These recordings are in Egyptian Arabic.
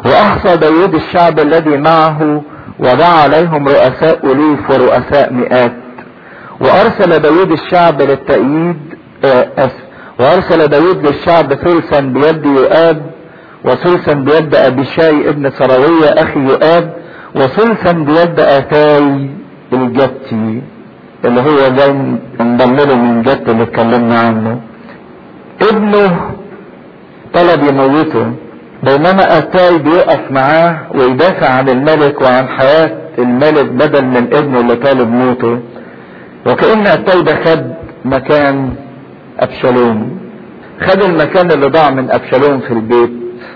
واحصى داود الشعب الذي معه ودعا عليهم رؤساء الوف ورؤساء مئات وارسل داود الشعب للتأييد اسف وارسل داود للشعب ثلثا بيد يؤاب وثلثا بيد ابيشاي ابن سراوية اخي يؤاب وثلثا بيد اتاي الجتي اللي هو جاي انضم له من جت اللي اتكلمنا عنه ابنه طلب يموته بينما اتاي بيقف معاه ويدافع عن الملك وعن حياة الملك بدل من ابنه اللي طالب موته وكأن اتاي ده خد مكان ابشالوم خد المكان اللي ضاع من ابشالوم في البيت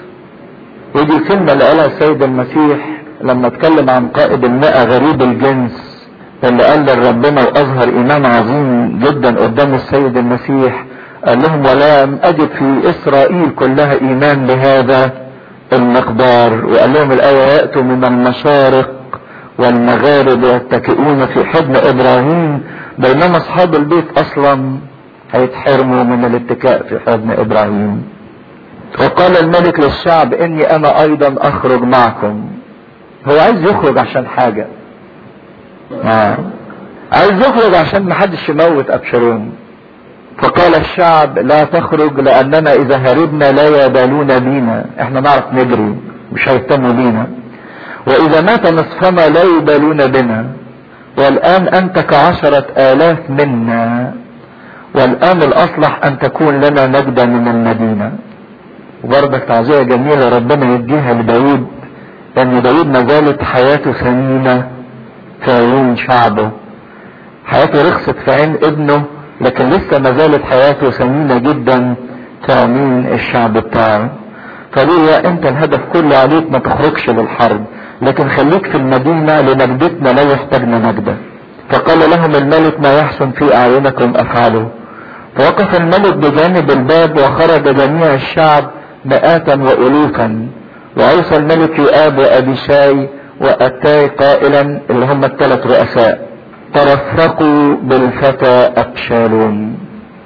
ودي الكلمة اللي قالها السيد المسيح لما اتكلم عن قائد المئة غريب الجنس اللي قال لربنا واظهر ايمان عظيم جدا قدام السيد المسيح قال لهم ولم اجد في اسرائيل كلها ايمان بهذا المقدار وقال لهم الايه ياتوا من المشارق والمغارب يتكئون في حضن ابراهيم بينما اصحاب البيت اصلا هيتحرموا من الاتكاء في حضن ابراهيم وقال الملك للشعب اني انا ايضا اخرج معكم هو عايز يخرج عشان حاجة آه. عايز يخرج عشان محدش يموت ابشالوم فقال الشعب لا تخرج لاننا اذا هربنا لا يبالون بينا احنا نعرف نجري مش هيهتموا بينا واذا مات نصفنا لا يبالون بنا والان انت كعشرة الاف منا والان الاصلح ان تكون لنا نجدة من المدينة وبرضك تعزية جميلة ربنا يديها لداود لان داود ما زالت حياته ثمينة في عيون شعبه حياته رخصت في عين ابنه لكن لسه ما زالت حياته ثمينة جدا في عينين الشعب بتاعه فقالوا يا انت الهدف كله عليك ما تخرجش للحرب لكن خليك في المدينة لنجدتنا لا يحتاجنا نجدة فقال لهم الملك ما يحسن في اعينكم افعله فوقف الملك بجانب الباب وخرج جميع الشعب مئات والوفا واوصى الملك يؤاب وابيشاي واتاي قائلا اللي هم الثلاث رؤساء ترفقوا بالفتى ابشالوم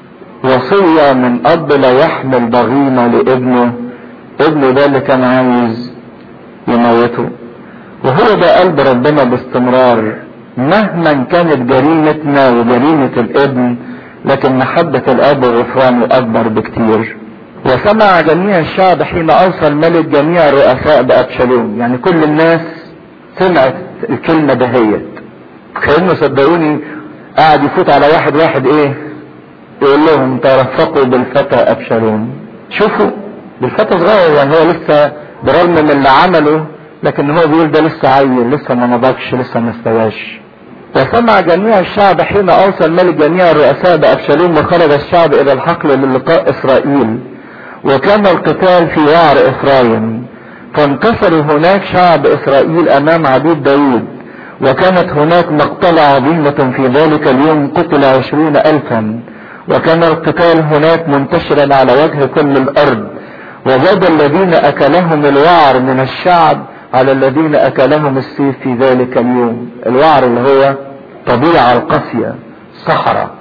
وصية من اب لا يحمل ضغينة لابنه ابنه ده اللي كان عايز يموته وهو ده قلب ربنا باستمرار مهما كانت جريمتنا وجريمة الابن لكن محبة الاب وغفرانه اكبر بكتير وسمع جميع الشعب حين اوصى الملك جميع الرؤساء بابشالوم يعني كل الناس سمعت الكلمة دهيت كأنه صدقوني قاعد يفوت على واحد واحد ايه يقول لهم ترفقوا بالفتى ابشالوم شوفوا بالفتى صغير يعني هو لسه برغم من اللي عمله لكن هو بيقول ده لسه عيل لسه ما نضجش لسه ما استواش وسمع جميع الشعب حين اوصى الملك جميع الرؤساء بابشالوم وخرج الشعب الى الحقل للقاء اسرائيل وكان القتال في وعر افرايم فانتصروا هناك شعب اسرائيل امام عبيد داود وكانت هناك مقتلة عظيمة في ذلك اليوم قتل عشرين الفا وكان القتال هناك منتشرا على وجه كل الارض وزاد الذين اكلهم الوعر من الشعب على الذين اكلهم السيف في ذلك اليوم الوعر اللي هو طبيعة القاسية صحراء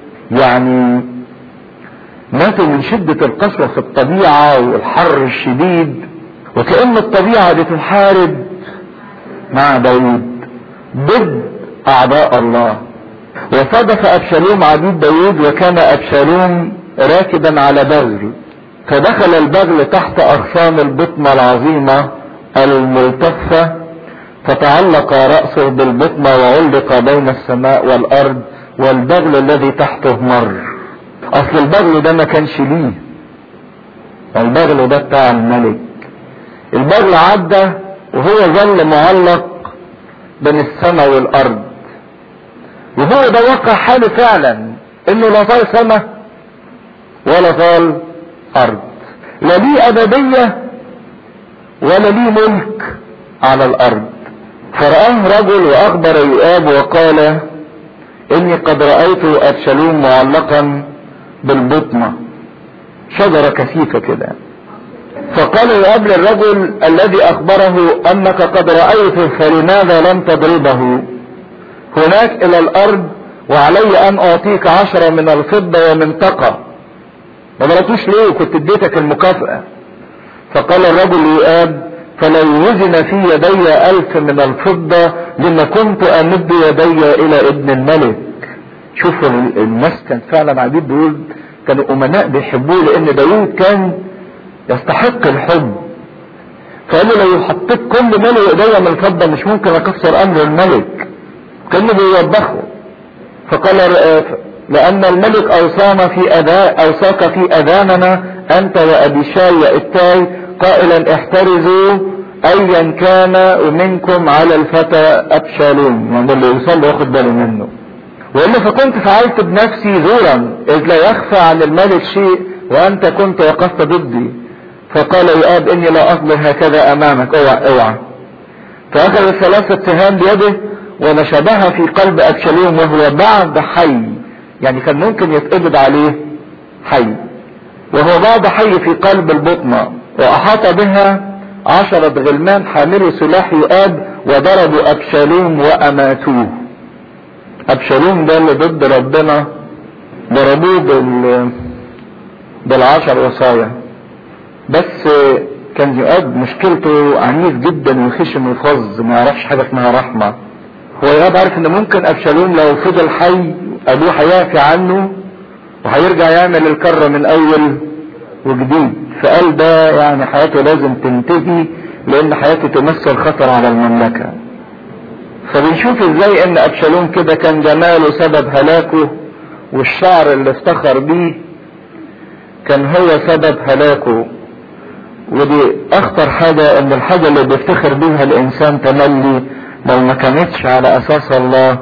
يعني ماتوا من شدة القسوة في الطبيعة والحر الشديد وكأن الطبيعة بتحارب مع داود ضد اعداء الله وصادف ابشالوم عبيد داود وكان ابشالوم راكبا على بغل فدخل البغل تحت اغصان البطنة العظيمة الملتفة فتعلق رأسه بالبطنة وعلق بين السماء والارض والبغل الذي تحته مر اصل البغل ده ما كانش ليه البغل ده بتاع الملك البغل عدى وهو ظل معلق بين السماء والارض وهو ده واقع حاله فعلا انه لا طال سماء ولا طال ارض لا ليه ابدية ولا ليه ملك على الارض فرآه رجل واخبر يؤاب وقال اني قد رأيت ابشالوم معلقا بالبطنة شجرة كثيفة كده فقال يؤاب للرجل الذي اخبره انك قد رأيته فلماذا لم تضربه هناك الى الارض وعلي ان اعطيك عشرة من الفضة ومنطقة ما ضربتوش ليه كنت اديتك المكافأة فقال الرجل يؤاب فلو وزن في يدي ألف من الفضة لما كنت أمد يدي إلى ابن الملك شوفوا الناس كانت فعلا عبيد دول كانوا أمناء بيحبوه لأن داوود كان يستحق الحب فقال له لو حطيت كل مالي ايديا من الفضة مش ممكن اكسر امر الملك كانه بيوبخه فقال لان الملك اوصانا في اداء اوصاك في اذاننا انت وابيشاي واتاي قائلا احترزوا ايا كان منكم على الفتى ابشالوم يعني اللي يوصل ياخد باله منه والا فكنت فعلت بنفسي زورا اذ لا يخفى عن الملك شيء وانت كنت وقفت ضدي فقال يؤاب اني لا اصبر هكذا امامك اوعى اوعى فاخذ ثلاثة سهام بيده ونشبها في قلب ابشالوم وهو بعد حي يعني كان ممكن يتقبض عليه حي وهو بعد حي في قلب البطنة واحاط بها عشرة غلمان حاملوا سلاح يؤاب وضربوا ابشالوم واماتوه ابشالوم ده اللي ضد ربنا ضربوه بال بالعشر وصايا بس كان يؤاب مشكلته عنيف جدا وخشن وفظ ما يعرفش حاجه اسمها رحمه هو يؤاب عارف ان ممكن ابشالوم لو فضل حي ابوه هيعفي عنه وهيرجع يعمل الكره من اول وجديد فقال ده يعني حياته لازم تنتهي لان حياته تمثل خطر على المملكه فبنشوف ازاي ان ابشالوم كده كان جماله سبب هلاكه والشعر اللي افتخر بيه كان هو سبب هلاكه ودي اخطر حاجة ان الحاجة اللي بيفتخر بيها الانسان تملي لو ما كانتش على اساس الله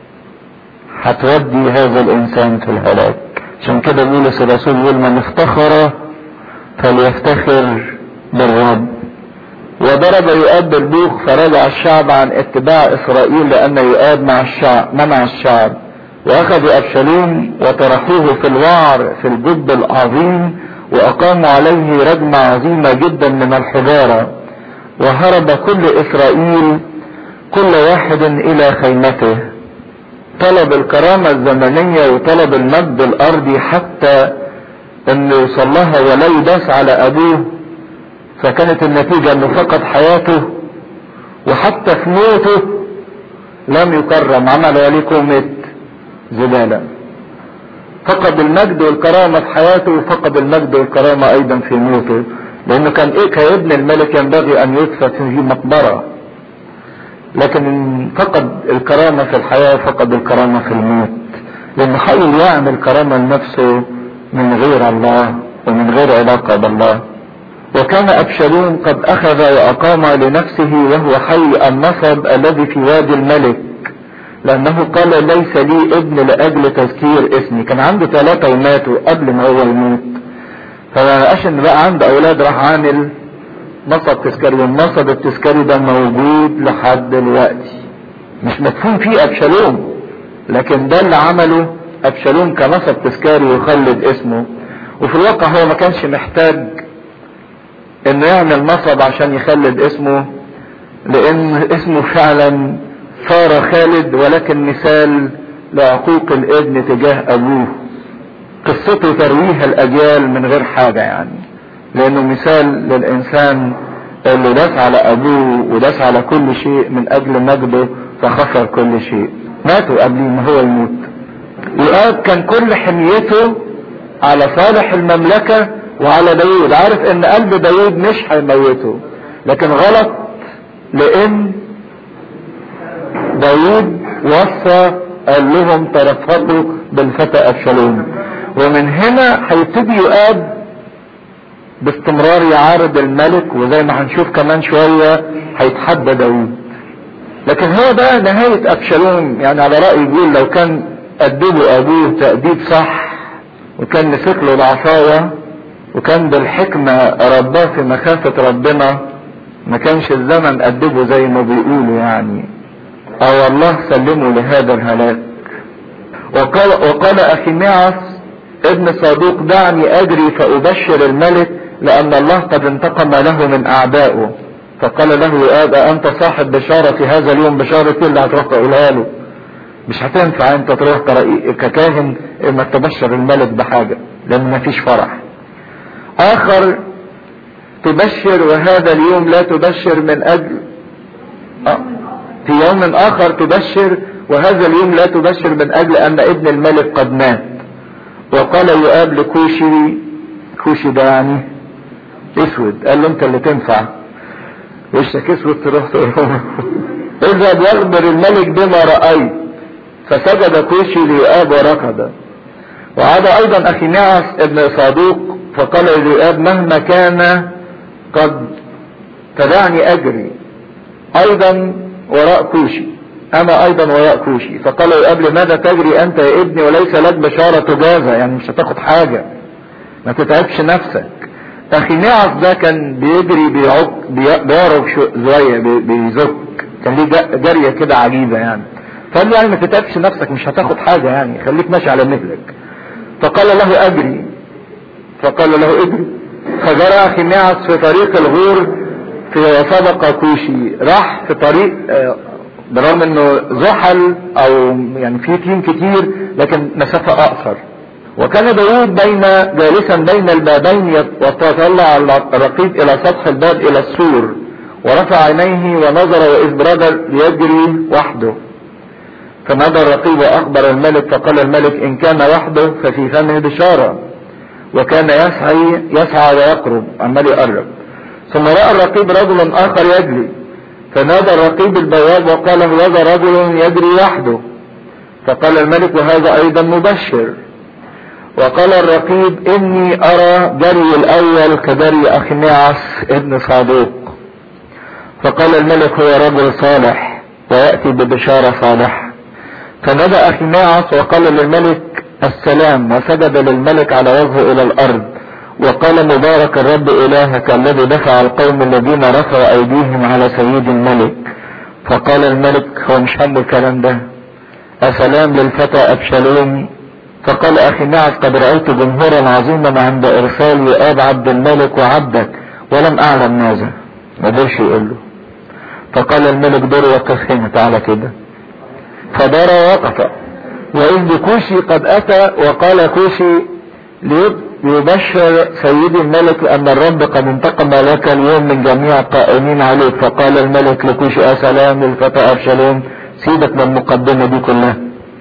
هتودي هذا الانسان في الهلاك عشان كده بولس الرسول يقول من افتخر فليفتخر بالرب وضرب يؤاب بالبوخ فرجع الشعب عن اتباع اسرائيل لان يؤاب مع الشعب منع الشعب واخذوا ابشالوم وطرحوه في الوعر في الجب العظيم واقاموا عليه رجمة عظيمة جدا من الحجارة وهرب كل اسرائيل كل واحد الى خيمته طلب الكرامة الزمنية وطلب المجد الارضي حتى انه يوصل لها ولا يداس على ابوه فكانت النتيجة انه فقد حياته وحتى في موته لم يكرم عمل عليه كومة زبالة فقد المجد والكرامة في حياته وفقد المجد والكرامة ايضا في موته لانه كان ايه كابن الملك ينبغي ان يدفن في مقبرة لكن فقد الكرامة في الحياة فقد الكرامة في الموت لانه حاول يعمل كرامة لنفسه من غير الله ومن غير علاقة بالله وكان ابشالوم قد اخذ واقام لنفسه وهو حي النصب الذي في وادي الملك لانه قال ليس لي ابن لاجل تذكير اسمي كان عنده ثلاثة وماتوا قبل ما هو يموت فما لقاش ان بقى عنده اولاد راح عامل نصب تذكاري والنصب التذكاري ده موجود لحد دلوقتي مش مدفون فيه ابشالوم لكن ده اللي عمله ابشالوم كنصب تذكاري ويخلد اسمه وفي الواقع هو ما كانش محتاج انه يعمل نصب عشان يخلد اسمه لان اسمه فعلا صار خالد ولكن مثال لعقوق الابن تجاه ابوه قصته ترويها الاجيال من غير حاجة يعني لانه مثال للانسان اللي داس على ابوه وداس على كل شيء من اجل مجده فخسر كل شيء ماتوا قبل ما هو يموت يؤاب كان كل حميته على صالح المملكة وعلى داود عارف ان قلب داود مش هيموته لكن غلط لان داود وصى قال لهم ترفقوا بالفتى ابشالوم ومن هنا هيبتدي يؤاب باستمرار يعارض الملك وزي ما هنشوف كمان شوية هيتحدى داود لكن هو ده نهاية ابشالوم يعني على رأي يقول لو كان أدبه ابوه تأديب صح وكان مسك له العصاية وكان بالحكمة رباه في مخافة ربنا ما كانش الزمن أدبه زي ما بيقولوا يعني او الله سلمه لهذا الهلاك وقال, وقال اخيمعس ابن صادوق دعني اجري فابشر الملك لان الله قد انتقم له من اعدائه فقال له يؤاب انت صاحب بشارة في هذا اليوم بشارة اللي هتروح تقولها له مش هتنفع انت تروح ككاهن انك تبشر الملك بحاجة لان مفيش فرح اخر تبشر وهذا اليوم لا تبشر من اجل آه. في يوم اخر تبشر وهذا اليوم لا تبشر من اجل ان ابن الملك قد مات وقال يؤاب لكوشي كوشي ده يعني اسود قال له انت اللي تنفع وشك اسود تروح تقول اذهب يخبر الملك بما رأيت فسجد كوشي ليؤاب وركض وعاد ايضا اخي نعس ابن صادوق فقال ليؤاب مهما كان قد تدعني اجري ايضا وراء كوشي انا ايضا وراء كوشي فقال يؤاب لماذا تجري انت يا ابني وليس لك بشارة تجازى يعني مش هتاخد حاجة ما تتعبش نفسك اخي نعس ده كان بيجري بيعك بيعرج زوايا بيزك كان ليه جارية كده عجيبة يعني فقال يعني ما تتعبش نفسك مش هتاخد حاجة يعني خليك ماشي على مثلك فقال له اجري فقال له اجري فجرى اخي نعس في طريق الغور في سبق كوشي راح في طريق برغم انه زحل او يعني في تيم كتير لكن مسافة اقصر وكان داود بين جالسا بين البابين وتطلع الرقيب الى سطح الباب الى السور ورفع عينيه ونظر واذ برجل يجري وحده فنادى الرقيب واخبر الملك فقال الملك ان كان وحده ففي فمه بشارة وكان يسعي يسعى ويقرب عمال يقرب ثم راى الرقيب رجلا اخر يجري فنادى الرقيب البواب وقال هذا رجل يجري وحده فقال الملك وهذا ايضا مبشر وقال الرقيب اني ارى جري الاول كجري اخي نعس ابن صادوق فقال الملك هو رجل صالح ويأتي ببشارة صالحة فندى اخي نعس وقال للملك السلام وسجد للملك على وجهه الى الارض وقال مبارك الرب الهك الذي دفع القوم الذين رفعوا ايديهم على سيد الملك فقال الملك هو مش هم الكلام ده السلام للفتى ابشالوم فقال اخي نعس قد رأيت جمهورا عظيما عند ارسال يؤاب عبد الملك وعبدك ولم اعلم ماذا ما قدرش يقول له فقال الملك دور وقف هنا تعالى كده فدار وقف واذ بكوشي قد اتى وقال كوشي ليبشر سيدي الملك ان الرب قد انتقم لك اليوم من جميع القائمين عليك فقال الملك لكوشي اسلام للفتى ابشالوم سيبك من المقدمه دي كلها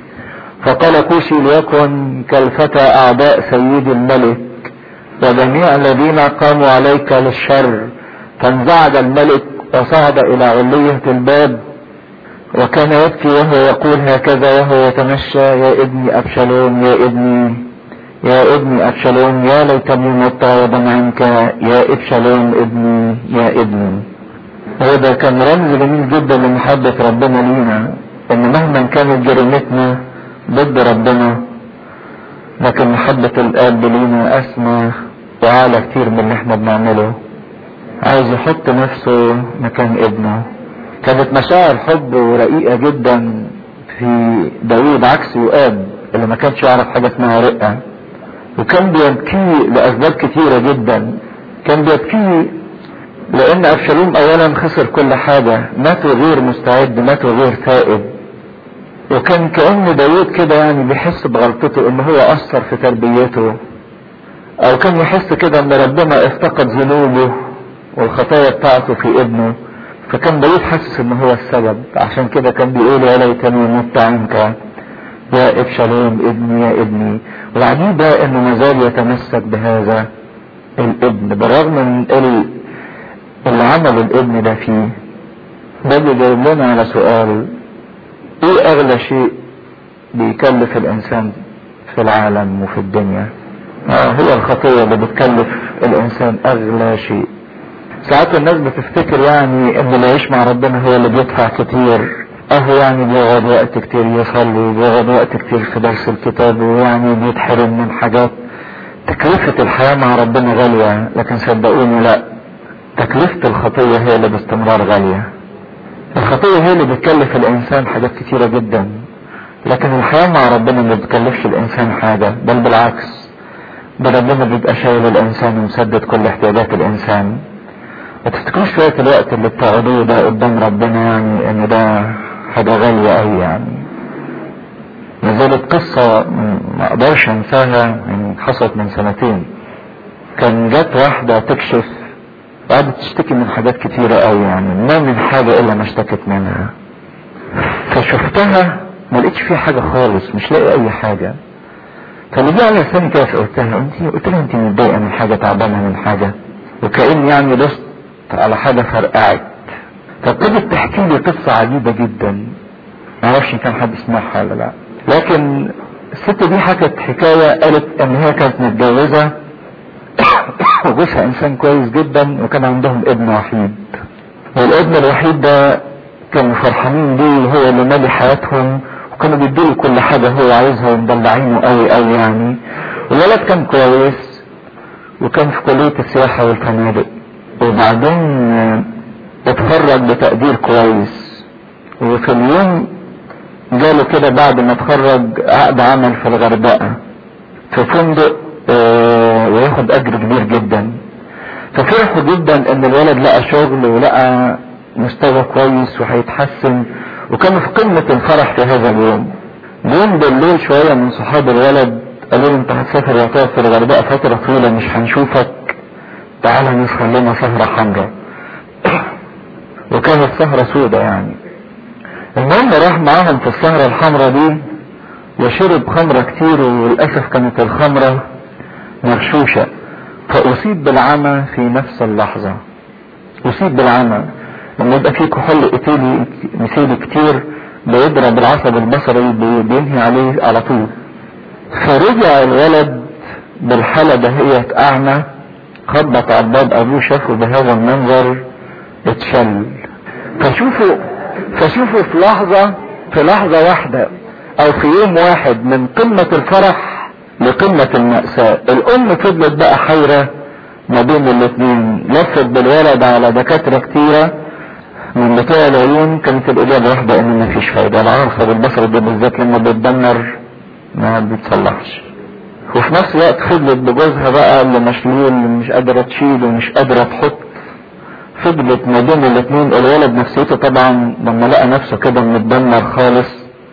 فقال كوشي ليكن كالفتى اعداء سيد الملك وجميع الذين قاموا عليك للشر فانزعج الملك وصعد الى علية الباب وكان يبكي وهو يقول هكذا وهو يتمشى يا ابني ابشالوم يا ابني يا ابني ابشالوم يا ليتني مت وضم عنك يا ابشالوم ابني يا ابني هو ده كان رمز جميل جدا لمحبة ربنا لينا ان مهما كانت جريمتنا ضد ربنا لكن محبة الاب لينا اسمى وعالى كتير من اللي احنا بنعمله عايز يحط نفسه مكان ابنه كانت مشاعر حب رقيقة جدا في داوود عكس يؤاب اللي ما كانش يعرف حاجة اسمها رقة وكان بيبكي لأسباب كتيرة جدا كان بيبكي لأن أبشالوم أولا خسر كل حاجة مات وغير مستعد مات وغير تائب وكان كأن داوود كده يعني بيحس بغلطته ان هو أثر في تربيته أو كان يحس كده ان ربنا افتقد ذنوبه والخطايا بتاعته في ابنه فكان داود حاسس ان هو السبب عشان كده كان بيقول يا ليتني مت عنك يا ابشالوم ابني يا ابني والعجيب بقى انه مازال يتمسك بهذا الابن بالرغم من اللي عمل الابن ده فيه ده بيجاوب لنا على سؤال ايه اغلى شيء بيكلف الانسان في العالم وفي الدنيا آه هو الخطية اللي بتكلف الانسان اغلى شيء ساعات الناس بتفتكر يعني ان اللي يعيش مع ربنا هو اللي بيدفع كتير اهو يعني بيقعد وقت كتير يصلي بيقعد وقت كتير في درس الكتاب ويعني بيتحرم من حاجات تكلفة الحياة مع ربنا غالية لكن صدقوني لا تكلفة الخطية هي اللي باستمرار غالية الخطية هي اللي بتكلف الانسان حاجات كتيرة جدا لكن الحياة مع ربنا ما بتكلفش الانسان حاجة بل بالعكس ده ربنا بيبقى شايل الانسان ومسدد كل احتياجات الانسان ما تفتكروش شوية الوقت اللي بتقعدوه ده قدام ربنا يعني ان ده حاجة غالية قوي يعني نزلت قصة ما اقدرش انساها يعني حصلت من سنتين كان جت واحدة تكشف وقعدت تشتكي من حاجات كتيرة قوي يعني ما من حاجة الا ما اشتكت منها فشفتها ما لقيتش فيها حاجة خالص مش لاقي اي حاجة فاللي جه على لساني كده قلت لها انت قلت لها انت متضايقة من حاجة تعبانة من حاجة وكأن يعني دست على حاجة فرقعت فابتدت تحكي لي قصة عجيبة جدا ما اعرفش كان حد سمعها ولا لا لكن الست دي حكت حكاية قالت ان هي كانت متجوزة وجوزها انسان كويس جدا وكان عندهم ابن وحيد والابن الوحيد ده كانوا فرحانين بيه وهو اللي مالي حياتهم وكانوا بيدوا كل حاجة هو عايزها ومدلعينه قوي قوي يعني الولد كان كويس وكان في كلية السياحة والفنادق وبعدين اتخرج بتقدير كويس وفي اليوم جاله كده بعد ما اتخرج عقد عمل في الغردقة في فندق اه وياخد اجر كبير جدا ففرحوا جدا ان الولد لقى شغل ولقى مستوى كويس وهيتحسن وكانوا في قمة الفرح في هذا اليوم جم بالليل شوية من صحاب الولد قالوا له انت هتسافر وهتقعد في الغردقة فترة طويلة مش هنشوفك تعالى نسهر لنا سهرة حمراء وكانت سهرة سودة يعني المهم راح معاهم في السهرة الحمراء دي وشرب خمرة كتير وللأسف كانت الخمرة مغشوشة فأصيب بالعمى في نفس اللحظة أصيب بالعمى لما يبقى فيه كحول إيتيلي مثيلي كتير بيضرب العصب البصري بينهي عليه على طول فرجع الولد بالحالة دهيت أعمى خبط على باب أبوه شافه بهذا المنظر اتشل فشوفوا فشوفوا في لحظة في لحظة واحدة أو في يوم واحد من قمة الفرح لقمة المأساة الأم فضلت بقى حيرة ما بين الاثنين لفت بالولد على دكاترة كتيرة من بتوع العيون كانت الإجابة واحدة إن مفيش فايدة العرصة بالبصر ده بالذات لما بتدمر ما بيتصلحش وفي نفس الوقت فضلت بجوزها بقى اللي مشلول اللي مش قادرة تشيل ومش قادرة تحط فضلت ما بين الاثنين الولد نفسيته طبعا لما لقى نفسه كده متدمر خالص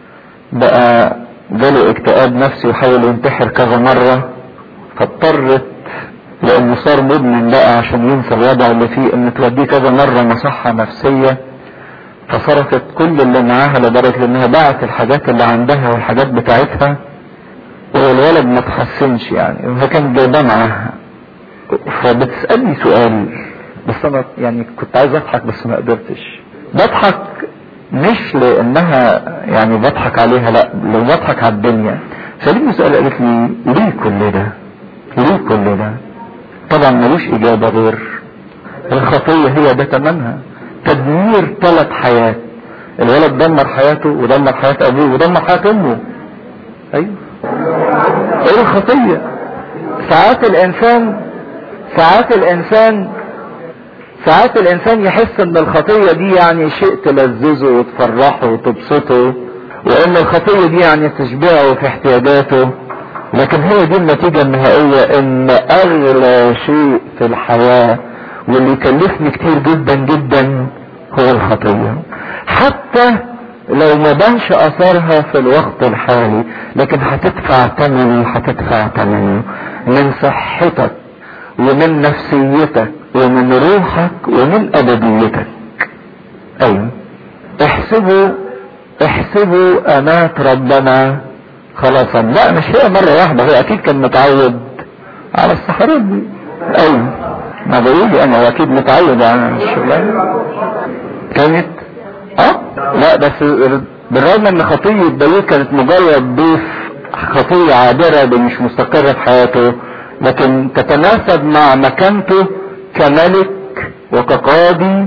بقى جاله اكتئاب نفسي وحاول ينتحر كذا مرة فاضطرت لانه صار مدمن بقى عشان ينسى الوضع اللي فيه ان توديه كذا مرة مصحة نفسية فصرفت كل اللي معاها لدرجة انها باعت الحاجات اللي عندها والحاجات بتاعتها والولد ما تحسنش يعني وهي كانت جايباه معاها فبتسألني سؤال بس انا يعني كنت عايز اضحك بس ما قدرتش بضحك مش لانها يعني بضحك عليها لا لو بضحك على الدنيا سألتني سؤال قالت لي ليه كل ده ليه كل ده طبعا ملوش اجابة غير الخطية هي ده تمنها تدمير ثلاث حياة الولد دمر حياته ودمر حياة ابوه ودمر حياة امه ايوه ايه الخطية ساعات الانسان ساعات الانسان ساعات الانسان يحس ان الخطية دي يعني شيء تلذذه وتفرحه وتبسطه وان الخطية دي يعني تشبعه في احتياجاته لكن هي دي النتيجة النهائية ان اغلى شيء في الحياة واللي يكلفني كتير جدا جدا هو الخطية حتى لو ما بانش اثارها في الوقت الحالي لكن هتدفع ثمنه هتدفع ثمنه من صحتك ومن نفسيتك ومن روحك ومن ابديتك ايوه احسبوا احسبوا امات ربنا خلاصا لا مش هي مرة واحدة هو اكيد كان متعود على السحرات دي ايوه ما بقول انا اكيد متعود على الشغلانة كانت اه لا بس بالرغم ان خطية داوود كانت مجرد ضيف خطية عابرة دي مش مستقرة في حياته لكن تتناسب مع مكانته كملك وكقاضي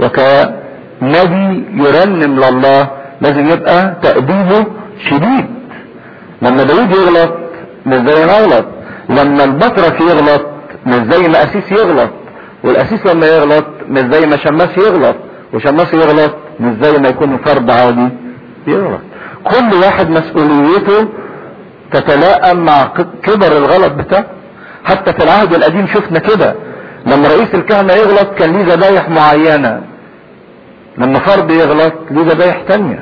وكنبي يرنم لله لازم يبقى تأديبه شديد لما داود يغلط مش زي ما يغلط لما البطرك يغلط مش زي ما أسيس يغلط والأسيس لما يغلط مش زي ما شماس يغلط وشماس يغلط مش زي ما يكون فرد عادي يغلط كل واحد مسؤوليته تتلائم مع كبر الغلط بتاعه حتى في العهد القديم شفنا كده لما رئيس الكهنة يغلط كان ليه ذبايح معينة لما فرد يغلط ليه ذبايح تانية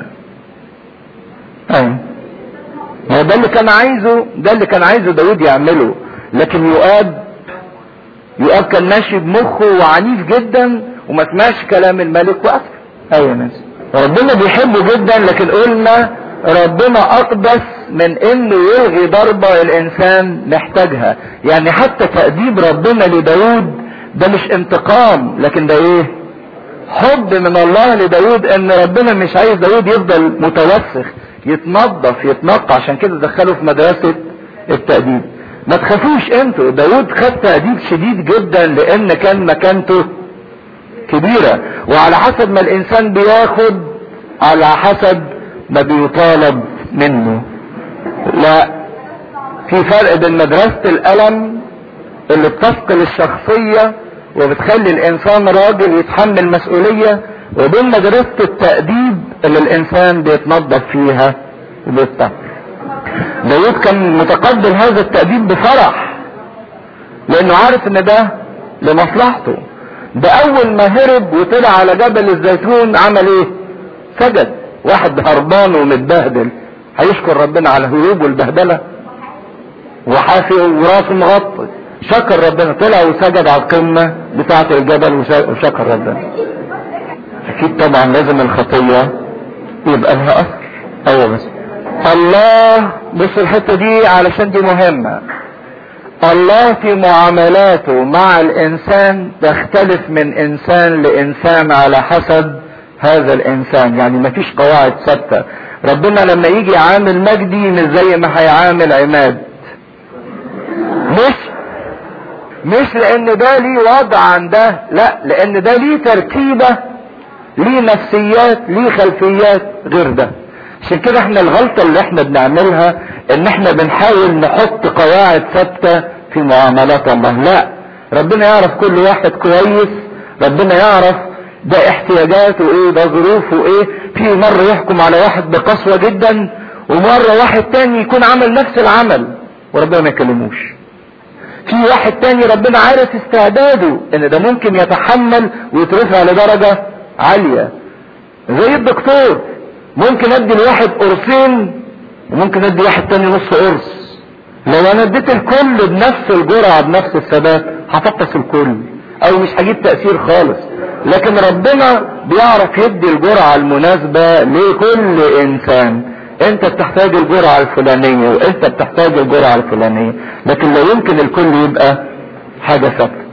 ايوه ما ده اللي كان عايزه ده اللي كان عايزه داود يعمله لكن يؤاب يؤكل كان ماشي بمخه وعنيف جدا وما سمعش كلام الملك وقف ايوه ناس ربنا بيحبه جدا لكن قلنا ربنا اقدس من انه يلغي ضربة الانسان محتاجها يعني حتى تأديب ربنا لداود ده مش انتقام لكن ده ايه حب من الله لداود ان ربنا مش عايز داود يفضل متوسخ يتنظف يتنقى عشان كده دخله في مدرسة التأديب ما تخافوش انتوا داود خد تأديب شديد جدا لان كان مكانته كبيرة وعلى حسب ما الانسان بياخد على حسب ما بيطالب منه لا في فرق بين مدرسة الألم اللي بتثقل الشخصية وبتخلي الإنسان راجل يتحمل مسؤولية وبين مدرسة التأديب اللي الإنسان بيتنظف فيها وبيستحمل داود كان متقبل هذا التأديب بفرح لأنه عارف إن ده لمصلحته ده أول ما هرب وطلع على جبل الزيتون عمل إيه؟ سجد واحد هربان ومتبهدل هيشكر ربنا على هروب والبهدلة وحافي وراسه مغطي شكر ربنا طلع وسجد على القمة بتاعة الجبل وشكر ربنا اكيد طبعا لازم الخطية يبقى لها اثر ايوه بس الله بص الحتة دي علشان دي مهمة الله في معاملاته مع الانسان تختلف من انسان لانسان على حسب هذا الانسان يعني مفيش قواعد ثابته ربنا لما يجي يعامل مجدي مش زي ما هيعامل عماد مش مش لان ده ليه وضع عن ده لا لان ده ليه تركيبة ليه نفسيات ليه خلفيات غير ده عشان كده احنا الغلطة اللي احنا بنعملها ان احنا بنحاول نحط قواعد ثابتة في معاملات الله لا ربنا يعرف كل واحد كويس ربنا يعرف ده احتياجاته ايه ده ظروفه ايه في مرة يحكم على واحد بقسوة جدا ومرة واحد تاني يكون عمل نفس العمل وربنا ما يكلموش في واحد تاني ربنا عارف استعداده ان ده ممكن يتحمل ويترفع لدرجة عالية زي الدكتور ممكن ادي لواحد قرصين وممكن ادي واحد تاني نص قرص لو انا اديت الكل بنفس الجرعة بنفس الثبات هفطس الكل او مش هجيب تأثير خالص لكن ربنا بيعرف يدي الجرعة المناسبة لكل انسان انت بتحتاج الجرعة الفلانية وانت بتحتاج الجرعة الفلانية لكن لا يمكن الكل يبقى حاجة ثابتة